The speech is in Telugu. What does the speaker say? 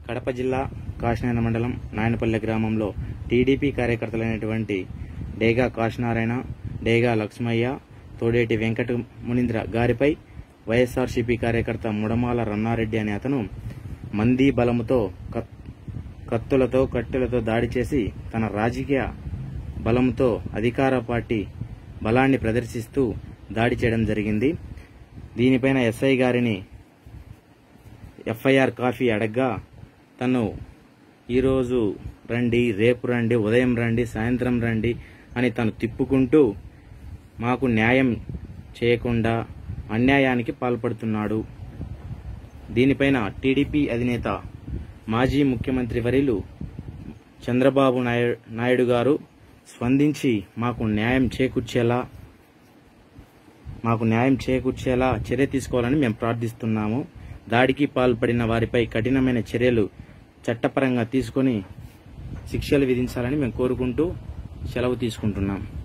కడప జిల్లా కాశీనారాయణ మండలం నాయనపల్లె గ్రామంలో టీడీపీ కార్యకర్తలైనటువంటి డేగా కాశీనారాయణ డేగా లక్ష్మయ్య తోడేటి వెంకట మునీంద్ర గారిపై వైఎస్ఆర్సీపీ కార్యకర్త ముడమాల రన్నారెడ్డి అనే అతను మంది బలముతో కత్- కత్తులతో కట్టెలతో దాడి చేసి తన రాజకీయ బలంతో అధికార పార్టీ బలాన్ని ప్రదర్శిస్తూ దాడి చేయడం జరిగింది దీనిపైన ఎస్ఐ గారిని ఎఫ్ఐఆర్ కాఫీ అడగ్గా తను ఈరోజు రండి రేపు రండి ఉదయం రండి సాయంత్రం రండి అని తను తిప్పుకుంటూ మాకు న్యాయం చేయకుండా అన్యాయానికి పాల్పడుతున్నాడు దీనిపైన టీడీపీ అధినేత మాజీ ముఖ్యమంత్రి వర్యులు చంద్రబాబు నాయ- నాయుడు గారు స్పందించి మాకు న్యాయం చేకూర్చేలా మాకు న్యాయం చేకూర్చేలా చర్య తీసుకోవాలని మేము ప్రార్థిస్తున్నాము దాడికి పాల్పడిన వారిపై కఠినమైన చర్యలు చట్టపరంగా తీసుకొని శిక్షలు విధించాలని మేము కోరుకుంటూ సెలవు తీసుకుంటున్నాం